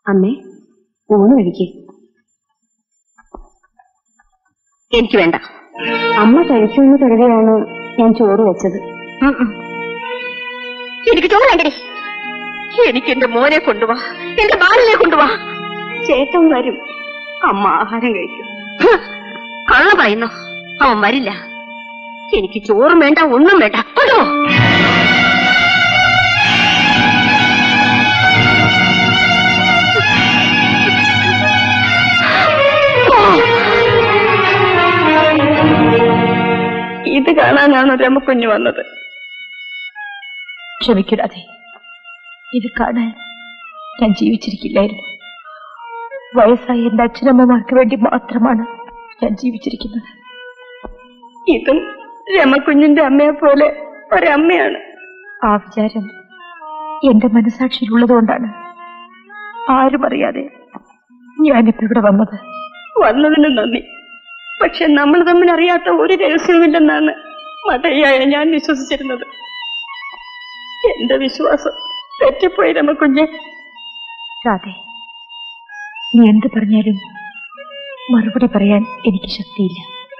അമ്മേ ഊണ് കഴിക്കേ എനിക്ക് വേണ്ട അമ്മ കഴിക്കുമെന്ന് കരുതിയാണ് ഞാൻ ചോറ് വെച്ചത് ഉം ഉം. എനിക്ക് ചോറ് വേണ്ടടി എനിക്ക് എന്റെ മോനെ കൊണ്ടുവാ എന്റെ ബാലിനെ കൊണ്ടുവാ ചേട്ടൻ വരും അമ്മ ആഹാരം കഴിക്കും ഹ്, കള്ള പറയുന്നു അവൻ വരില്ല എനിക്ക് ചോറും വേണ്ട ഒന്നും വേണ്ട കൊണ്ടുപോ ഇത് കാണാനാണ് രമക്കുഞ്ഞ് വന്നത് ക്ഷമിക്കൂടാതെ ഇത് കാണാൻ ഞാൻ ജീവിച്ചിരിക്കില്ലായിരുന്നു വയസ്സായ എന്റെ അച്ഛനമ്മമാർക്ക് വേണ്ടി മാത്രമാണ് ഞാൻ ജീവിച്ചിരിക്കുന്നത് ഇതും രമക്കുഞ്ഞിന്റെ അമ്മയെ പോലെ ഒരമ്മയാണ് ആ വിചാരം എന്റെ മനസാക്ഷിയിലുള്ളതുകൊണ്ടാണ് ആരും അറിയാതെ ഞാനിപ്പോ ഇവിടെ വന്നത് വന്നതിന് നന്ദി പക്ഷെ നമ്മൾ തമ്മിൽ അറിയാത്ത ഒരു രഹസ്യവുമില്ലെന്നാണ് മതയായ ഞാൻ വിശ്വസിച്ചിരുന്നത് എന്റെ വിശ്വാസം തെറ്റിപ്പോയി രമക്കുഞ്ഞ് രാധേ നീ എന്ത് പറഞ്ഞാലും മറുപടി പറയാൻ എനിക്ക് ശക്തിയില്ല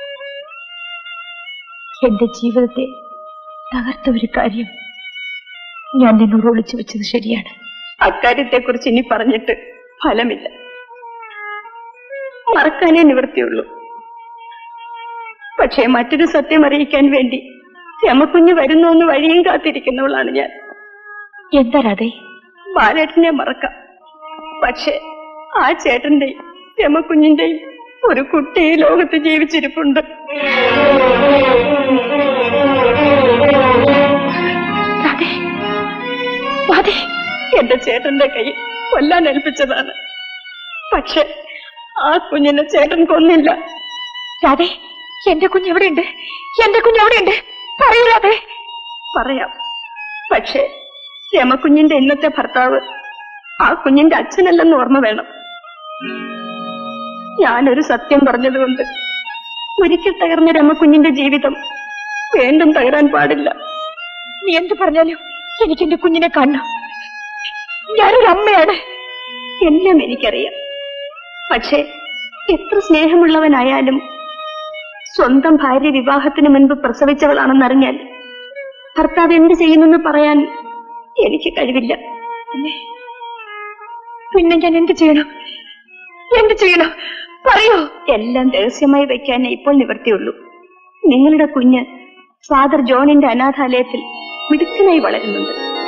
എന്റെ ജീവിതത്തെ തകർത്ത ഒരു കാര്യം ഞാൻ നിന്നോട് ഒളിച്ചു വെച്ചത് ശരിയാണ് അക്കാര്യത്തെക്കുറിച്ച് ഇനി പറഞ്ഞിട്ട് ഫലമില്ല മറക്കാനേ നിവൃത്തിയുള്ളൂ പക്ഷേ മറ്റൊരു സത്യം അറിയിക്കാൻ വേണ്ടി രമക്കുഞ്ഞ് വരുന്നു എന്ന് വഴിയും കാത്തിരിക്കുന്നവളാണ് ഞാൻ എന്താ രാധേ ബാലേട്ടനെ മറക്കാം പക്ഷേ ആ ചേട്ടന്റെയും രമക്കുഞ്ഞിന്റെയും ഒരു കുട്ടി ഈ ലോകത്ത് ജീവിച്ചിരിപ്പുണ്ട് രാധേ, രാധേ, എന്റെ ചേട്ടന്റെ കൈ കൊല്ലാൻ ഏൽപ്പിച്ചതാണ് പക്ഷെ ആ കുഞ്ഞിനെ ചേട്ടൻ കൊന്നില്ല രാധേ എന്റെ കുഞ്ഞ് എവിടെയുണ്ട് എന്റെ കുഞ്ഞ് എവിടെയുണ്ട് പറയൂ രാധേ പറയാം പക്ഷേ രമക്കുഞ്ഞിന്റെ ഇന്നത്തെ ഭർത്താവ് ആ കുഞ്ഞിന്റെ അച്ഛനല്ലെന്ന് ഓർമ്മ വേണം ഞാനൊരു സത്യം പറഞ്ഞതുകൊണ്ട് ഒരിക്കൽ തകർന്ന രമക്കുഞ്ഞിന്റെ ജീവിതം വീണ്ടും തകരാൻ പാടില്ല നീ എന്ത് പറഞ്ഞാലും എനിക്ക് എന്റെ കുഞ്ഞിനെ കാണണം ഞാനൊരു അമ്മയാണ് എല്ലാം എനിക്കറിയാം പക്ഷേ എത്ര സ്നേഹമുള്ളവനായാലും സ്വന്തം ഭാര്യ വിവാഹത്തിന് മുൻപ് പ്രസവിച്ചവളാണെന്നറിഞ്ഞാൽ ഭർത്താവ് എന്ത് ചെയ്യുന്നെന്ന് പറയാൻ എനിക്ക് കഴിവില്ല പിന്നെ പിന്നെ ഞാൻ എന്ത് ചെയ്യണം എന്ത് ചെയ്യണം പറയൂ എല്ലാം രഹസ്യമായി വെക്കാനേ ഇപ്പോൾ നിവർത്തിയുള്ളൂ നിങ്ങളുടെ കുഞ്ഞ് ഫാദർ ജോണിന്റെ അനാഥാലയത്തിൽ മിടുക്കനായി വളരുന്നുണ്ട്